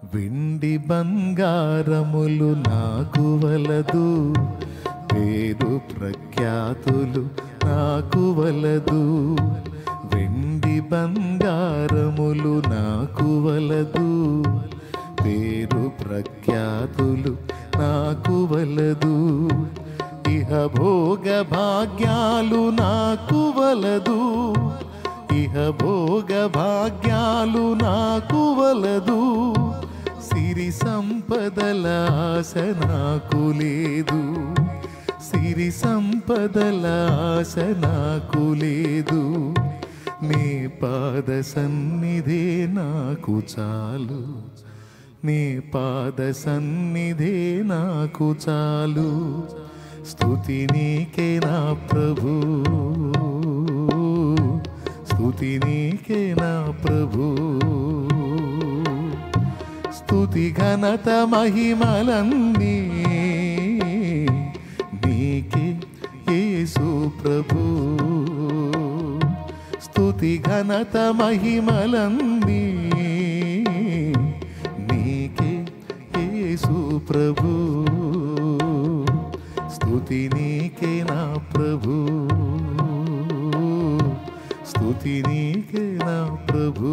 వెండి బంగారములు నాకు వలదు పేరు ప్రఖ్యాతులు నాకు వలదు వెండి బంగారములు నాకు వలదు పేరు ప్రఖ్యాతులు నాకు వలదు ఇహ భోగ భాగ్యాలు నాకు వలదు ఇహ భోగ భాగ్యాలు నాకు వలదు సిరి సంపదల ఆశ నాకు లేదు సిరి సంపదల ఆశ నాకు లేదు నీ పాద సన్నిధే నాకు చాలు నీ పాద సన్నిధే నాకు చాలు స్తుతి నీకే నా ప్రభు స్తుతి నీకే నా ప్రభు స్తుతి ఘనత మహిమలన్నీ నీకే యేసు ప్రభు స్తుతి ఘనత మహిమలన్నీ నీకే యేసు ప్రభు స్తుతి నీకే నా ప్రభు స్తుతి నీకే నా ప్రభు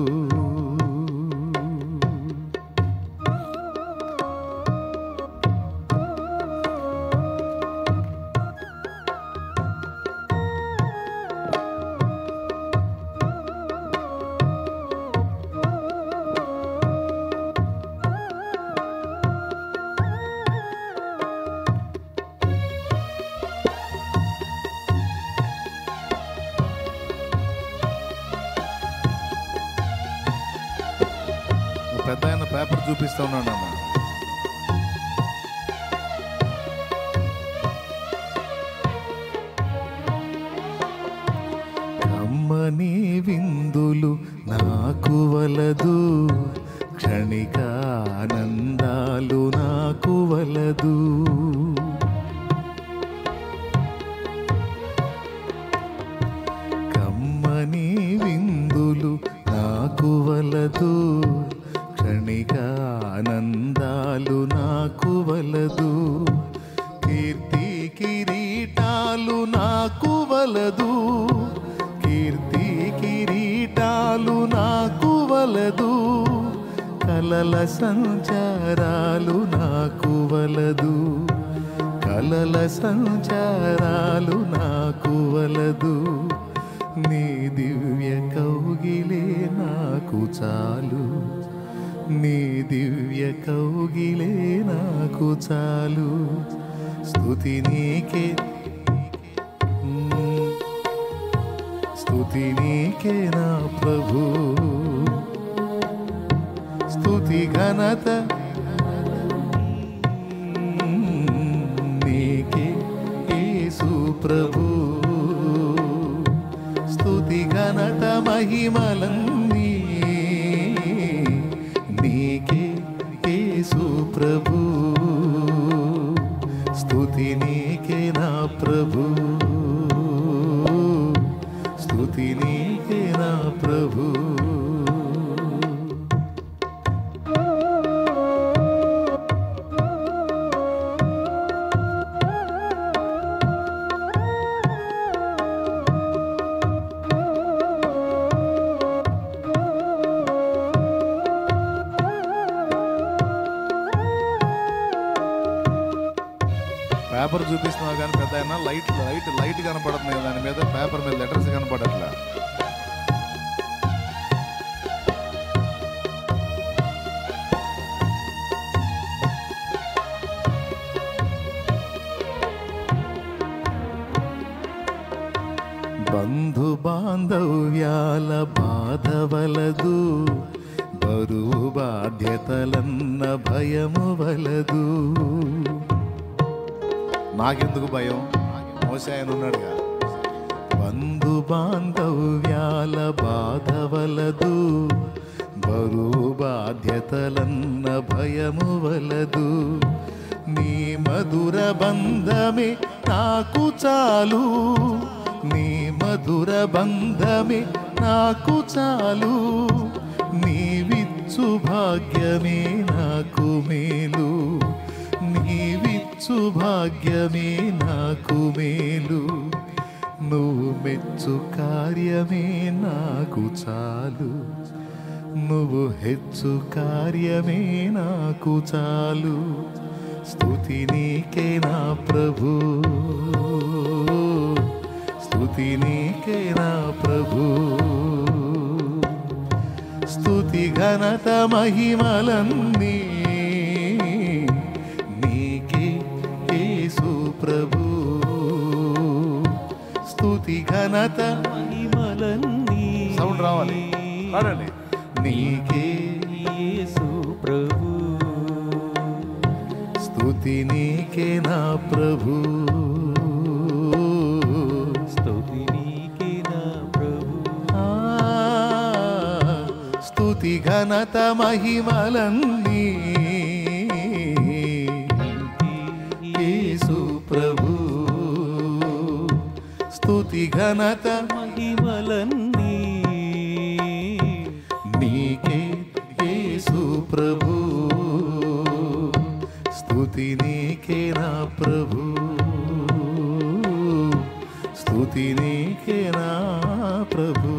పెద్ద ఆయన పేపర్ చూపిస్తా ఉన్నాడు అన్న కమ్మని విందులు నాకు వలదు క్షణిక ఆనందాలు నాకు వలదు కమ్మని విందులు నాకు వలదు క్షణిక ఆనందాలు నాకు వలదు కీర్తి కిరీటాలు నాకు వలదు కీర్తి కిరీటాలు నాకు వలదు కలల సంచారాలు నాకు వలదు కలల సంచారాలు నాకు వలదు నీ దివ్య కౌగిలే నాకు చాలు నీ దివ్య కౌగిలే నాకు చాలు స్తుతి నీకే స్తుతి నీకే నా ప్రభు స్తుతి ఘనత నీకే యేసు ప్రభు స్తుతి ఘనత మహిమలన్నీ నీకే యేసు ప్రభు స్తుతి నీకే నా ప్రభు స్తుతి నీకే నా ప్రభు పేపర్ చూపిస్తున్నావు కానీ పెద్ద అయినా లైట్ లైట్ లైట్ కనపడుతుంది దాని మీద పేపర్ మీద లెటర్స్ కనపడట్లా బంధు బాంధవ్యాల బాధవలదు బరువు బాధ్యతలన్న భయము వలదు నాకెందుకు భయం మోసే ఆయన ఉన్నాడుగా బంధు బాంధవ్యాల బాధవలదు బరువు బాధ్యతలన్న భయము వలదు నీ మధుర బంధమే నాకు చాలు నీ మధుర బంధమే నాకు చాలు నీవిచ్చు నీవిచ్చు భాగ్యమే నాకు మేలు నీవిచ్చు భాగ్యమే నాకు మేలు నువ్వు మెచ్చు కార్యమే నాకు చాలు నువ్వు హెచ్చు కార్యమే నాకు చాలు స్తుతి నీకే నా ప్రభు స్తుతి నీకే నా ప్రభు స్తుతి ఘనత మహిమలన్నీ నీకే యేసు ప్రభు స్తుతి ఘనత మహిమలన్నీ సౌండ్ రావాలి పాడండి నీకే యేసు ప్రభు స్తుతి నీకే నా ప్రభు స్తుతి నీకే నా ప్రభు ఆ, స్తుతి ఘనత మహిమలన్నీ యేసు ప్రభు స్తుతి ఘనత మహిమలన్నీ నీకే యేసు ప్రభు స్తుతి నీకే నా ప్రభు స్తుతి నీకే నా ప్రభు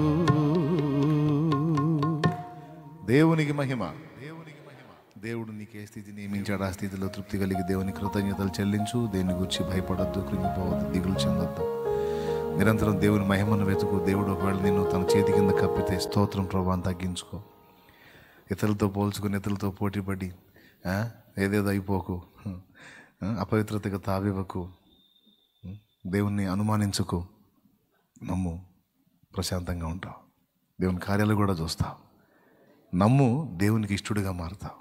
దేవునికి మహిమ దేవునికి మహిమ దేవుడు నీకు ఏ స్థితి నియమించాడు ఆ స్థితిలో తృప్తి కలిగి దేవుని కృతజ్ఞతలు చెల్లించు దేని గురించి భయపడద్దు కృంగిపోవద్దు దిగులు చెందొద్దు నిరంతరం దేవుని మహిమను వెతుకు దేవుడు ఒకవేళ నిన్ను తన చేతి కింద కప్పితే స్తోత్రం ప్రభావం తగ్గించుకో ఇతరులతో పోల్చుకుని ఇతరులతో పోటీపడి ఆ, ఏదేదో అయిపోకు ఆ, అపవిత్రతకు తావివ్వకు దేవుణ్ణి అనుమానించకు నమ్ము ప్రశాంతంగా ఉంటావు దేవుని కార్యాలు కూడా చూస్తావు నమ్ము దేవునికి ఇష్టడుగా మారుతావు